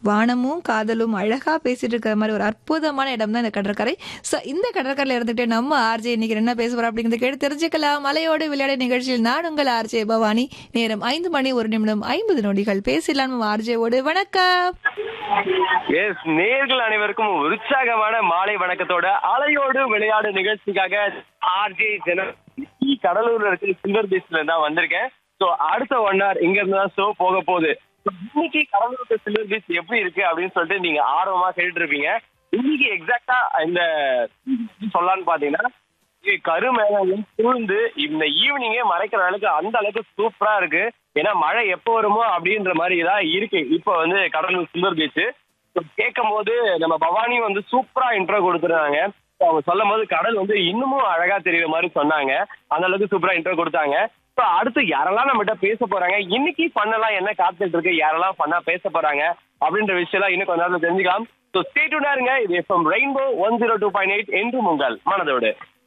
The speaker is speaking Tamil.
வானமும் காதலும் அழகா பேசிட்டு இருக்கிற மாதிரி ஒரு அற்புதமான இடம் தான் இந்த கடற்கரை ஸோ இந்த கடற்கரையில் இருந்துகிட்டே நம்ம ஆர்ஜே இன்னைக்கு என்ன பேச போறோம் அப்படிங்கிறத கேட்டு தெரிஞ்சுக்கலாம் மலையோடு விளையாட நிகழ்ச்சியில் நான் உங்கள் ஆர்ஜே பவானி நேரம் ஐந்து மணி ஒரு நிமிடம் ஐம்பது நொடிகள் பேசலாம் நம்ம ஆர்ஜேவோடு வணக்கம் எஸ் நேர்கள் அனைவருக்கும் உற்சாகமான மாலை வணக்கத்தோட அலையோடு விளையாடு நிகழ்ச்சிக்காக ஆர்ஜே ஜன கடலூர்ல இருக்க சில்வர் பீச்ல தான் வந்திருக்கேன் சோ அடுத்த ஒன் ஹவர் இங்க இருந்து தான் ஷோ போக போகுது So, இன்னைக்கு கடலூர் சில்வர் பீச் எப்படி இருக்கு அப்படின்னு சொல்லிட்டு நீங்க ஆர்வமா கேட்டுட்டு இருப்பீங்க இன்னைக்கு எக்ஸாக்டா இந்த சொல்லலாம்னு பாத்தீங்கன்னா இங்க கருமேகம் சூழ்ந்து இந்த ஈவினிங்கே மறைக்கிற அளவுக்கு அந்த அளவுக்கு சூப்பரா இருக்கு ஏன்னா மழை எப்போ வருமோ அப்படின்ற மாதிரி தான் இருக்கு இப்போ வந்து கடலூர் சில்வர் பீச் கேட்கும் போது நம்ம பவானியும் வந்து சூப்பரா இன்ட்ரோ கொடுத்துருந்தாங்க அவங்க சொல்லும் போது கடல் வந்து இன்னமும் அழகா தெரியுற மாதிரி சொன்னாங்க அந்த அளவுக்கு சூப்பரா இன்ட்ரோ கொடுத்தாங்க ஸோ அடுத்து யாரெல்லாம் நம்மகிட்ட பேச போறாங்க இன்னைக்கு பண்ணலாம் என்ன காத்துட்டு இருக்கு யாரெல்லாம் பண்ணா பேச போறாங்க அப்படின்ற விஷயம் இன்னும் கொஞ்ச நேரத்துல தெரிஞ்சுக்கலாம் ஸோ ஸ்டேட்டுனா இருங்க இது FM rainbow one zero two point eight என்று உங்கள் மனதோடு